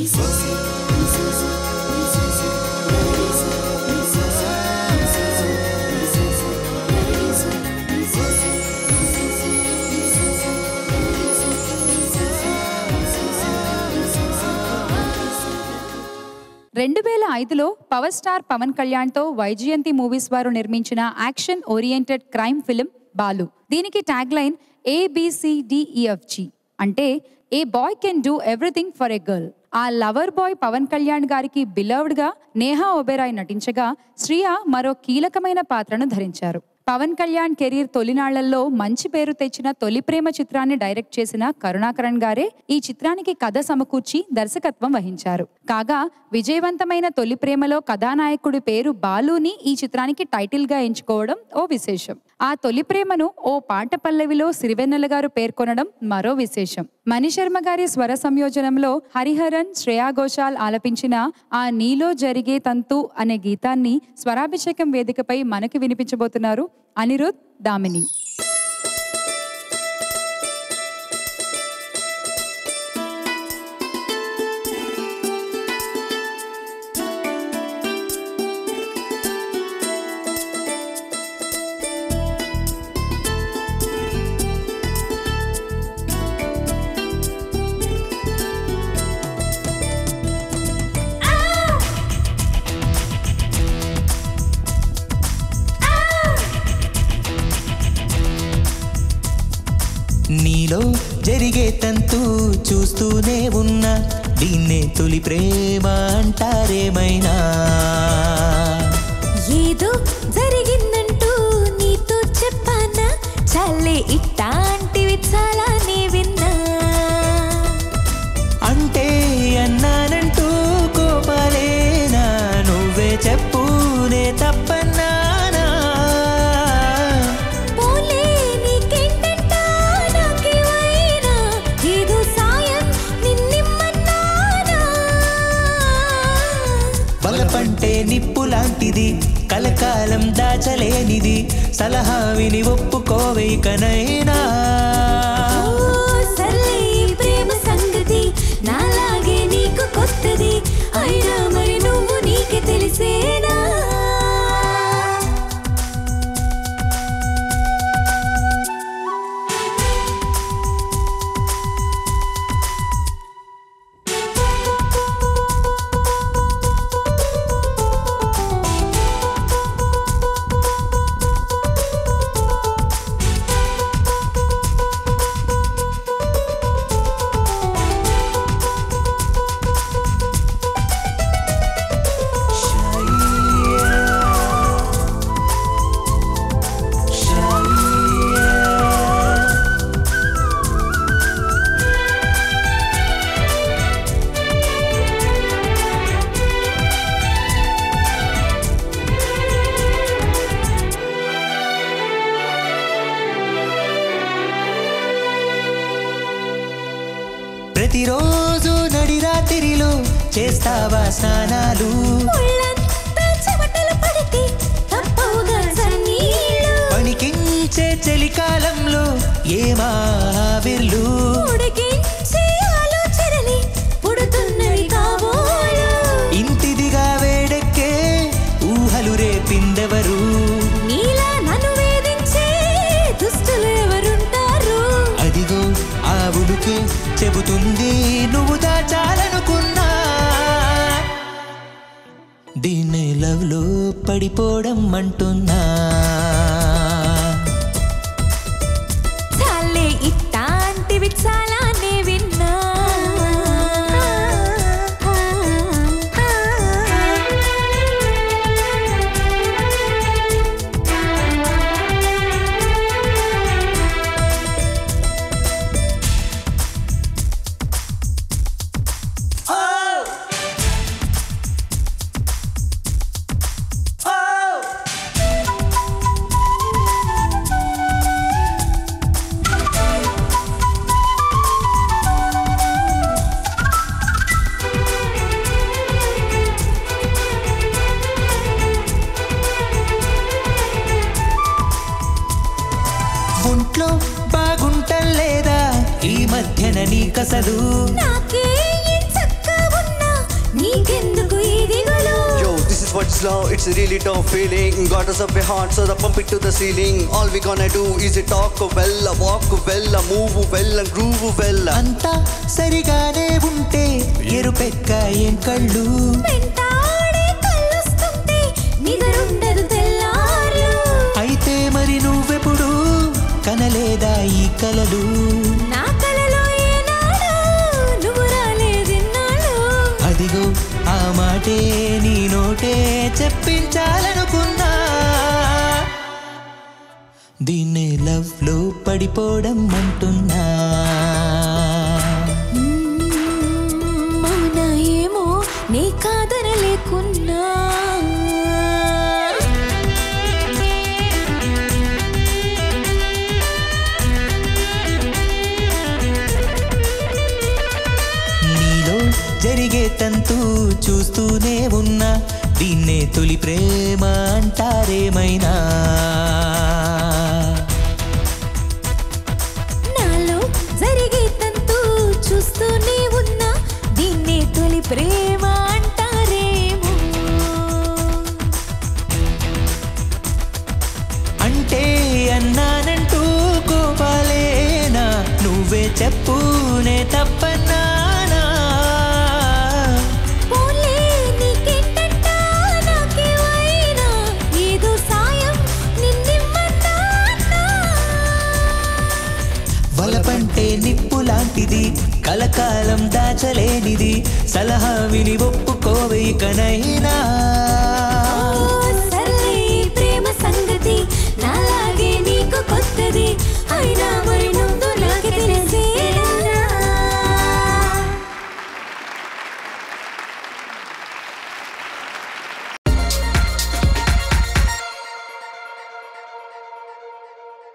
రెండు వేల ఐదులో పవర్ స్టార్ పవన్ కళ్యాణ్తో వైజయంతి మూవీస్ వారు నిర్మించిన action oriented crime film Balu దీనికి ట్యాగ్ లైన్ ఏబిసిడిఈఎఫ్జి అంటే ఏ bye can do everything for a girl ఆ లవర్ బాయ్ పవన్ కళ్యాణ్ గారికి బిలవ్డ్ గా నేహా ఒబెరాయ్ నటించగా శ్రియ మరో కీలకమైన పాత్రను ధరించారు పవన్ కళ్యాణ్ కెరీర్ తొలినాళ్లలో మంచి పేరు తెచ్చిన తొలి ప్రేమ చిత్రాన్ని డైరెక్ట్ చేసిన కరుణాకరణ్ గారే ఈ చిత్రానికి కథ సమకూర్చి దర్శకత్వం వహించారు కాగా విజయవంతమైన తొలి ప్రేమలో కథానాయకుడి పేరు బాలుని ఈ చిత్రానికి టైటిల్ గా ఎంచుకోవడం ఓ విశేషం ఆ తొలి ప్రేమను ఓ పాట పల్లవిలో సిరివెన్నెల గారు పేర్కొనడం మరో విశేషం మణిశర్మ గారి స్వర సంయోజనంలో హరిహరన్ శ్రేయా ఘోషాల్ ఆలపించిన ఆ నీలో జరిగే తంతు అనే గీతాన్ని స్వరాభిషేకం వేదికపై మనకి వినిపించబోతున్నారు అనిరుద్ దామిని నీలో జరిగే తంతు చూస్తూనే ఉన్నా దీన్నే తొలి ప్రేమ అంటారేమైనా ఏదో జరిగిందంటూ నీతో చెప్పానా చల్లే ఇట్టాంటివి చాలా నే విన్నా అంటే అన్నానంటూ కోపాలేనా నువ్వే చెప్పు నే తప్పన్నానా పోలే నీకేంటంట నాకేమైనా ఏదో సాయం నిన్నిమ్మన్నానా బలపంటే నిప్పు లాంటిది కలకాలం దాచలేనిది సలహా విని ఒప్పుకోవేకనైనా ఓ సర్లే ఈ ప్రేమ సంగతి నాలాగే నీకు కొత్తది అయినా మరి నువ్వు నీకే తెలిసేనా ప్రతిరోజు నడి రాత్రిలో చేస్తావా స్నానాలు ఒళ్ళంతా చెమటలు పడితే తప్పవుగా సన్నీళ్ళు పనికించే చలికాలంలో ఏమా విల్లు ఉడికించే ఆలోచనలే పుడుతున్నవి కాబోలు ఇంటిదిగా వేడెక్కే ఊహలు రేపిందెవరు నీలా నన్ను వేధించే దుస్తులు ఎవరుంటారు అదిగో ఆ ఉడుకే చెబుతుంది నువ్వు దాచాలనుకున్నా దీన్ని లవ్ లో పడిపోవడం అంటున్నా చాలే ఇట్టాంటివి చాలా నే విన్నా ఒంట్లో బాగుంటం లేదా ఈ మధ్యన నీకసలు నాకే చక్కగా ఉన్న నీకెందుకు ఈ దిగులు Yo, this is what's love, it's a really tough feeling. Got us up a heart, so the pump it to the ceiling. All we gonna do is a talk well, a walk well, a move well, and groove well. అంతా సరిగానే ఉంటే ఎరుపెక్క ఏం కళ్ళు వెంటాడే కళ్ళొస్తుంటే నిదరుండదు తెల్లార్లు అయితే మరి నువ్వెప్పుడు కనలేదా ఈ కలలు నా కలలో ఏనాడు నువ్వు రాలేదిన్నాడు అదిగో ఆ మాటే నీ నోటే చెప్పించాలనుకున్నా దీన్నే లవ్ లో పడిపోవడం అంటున్నా మౌన ఏమో నీ కాదనలేకున్నా నీలో జరిగే తంతు చూస్తూనే ఉన్నా దీన్నే తొలి ప్రేమ అంటారేమైనా నాలో జరిగే తంతు చూస్తూనే ఉన్నా దీన్నే తొలి ప్రేమ అంటారేమో అంటే అన్నానంటూ కోపాలేనా నువ్వే చెప్పు నే తప్పన్నానా పోలే నీకేంటంట నాకేమైనా ఏదో సాయం నిన్నిమ్మన్నా వలపంటే నిప్పు లాంటిది కలకాలం దాచలేనిది సలహా విని ఒప్పుకోవే ఇకనైనా సర్లే ఈ ప్రేమ సంగతి నాలాగే నీకు కొత్తది